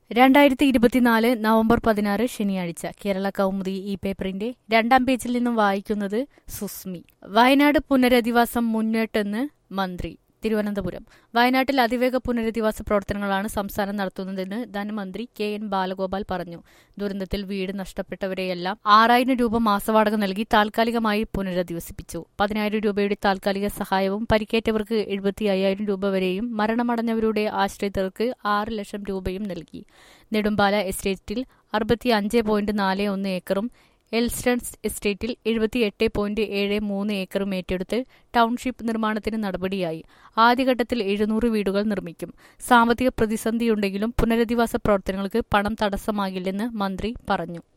രണ്ടായിരത്തി ഇരുപത്തിനാല് നവംബർ പതിനാറ് ശനിയാഴ്ച കേരള കൗമുദി ഈ പേപ്പറിന്റെ രണ്ടാം പേജിൽ നിന്നും വായിക്കുന്നത് സുസ്മി വയനാട് പുനരധിവാസം മുന്നോട്ടെന്ന് മന്ത്രി തിരുവനന്തപുരം വയനാട്ടിൽ അതിവേഗ പുനരധിവാസ പ്രവർത്തനങ്ങളാണ് സംസ്ഥാനം നടത്തുന്നതെന്ന് ധനമന്ത്രി കെ എൻ ബാലഗോപാൽ പറഞ്ഞു ദുരന്തത്തിൽ വീട് നഷ്ടപ്പെട്ടവരെയെല്ലാം ആറായിരം രൂപ മാസവാടക നൽകി താൽക്കാലികമായി പുനരധിവസിപ്പിച്ചു പതിനായിരം രൂപയുടെ താൽക്കാലിക സഹായവും പരിക്കേറ്റവർക്ക് എഴുപത്തി അയ്യായിരം രൂപ വരെയും മരണമടഞ്ഞവരുടെ ആശ്രിതർക്ക് ആറ് ലക്ഷം രൂപയും നൽകി നെടുമ്പാല എസ്റ്റേറ്റിൽ അറുപത്തി അഞ്ച് പോയിന്റ് നാല് ഒന്ന് ഏക്കറും എൽസ്റ്റൺസ് എസ്റ്റേറ്റിൽ എഴുപത്തിയെട്ട് പോയിന്റ് ഏഴ് മൂന്ന് ഏക്കറും ഏറ്റെടുത്ത് ടൗൺഷിപ്പ് നിർമ്മാണത്തിന് നടപടിയായി ആദ്യഘട്ടത്തിൽ എഴുന്നൂറ് വീടുകൾ നിർമ്മിക്കും സാമ്പത്തിക പ്രതിസന്ധിയുണ്ടെങ്കിലും പുനരധിവാസ പ്രവർത്തനങ്ങൾക്ക് പണം തടസ്സമാകില്ലെന്ന് മന്ത്രി പറഞ്ഞു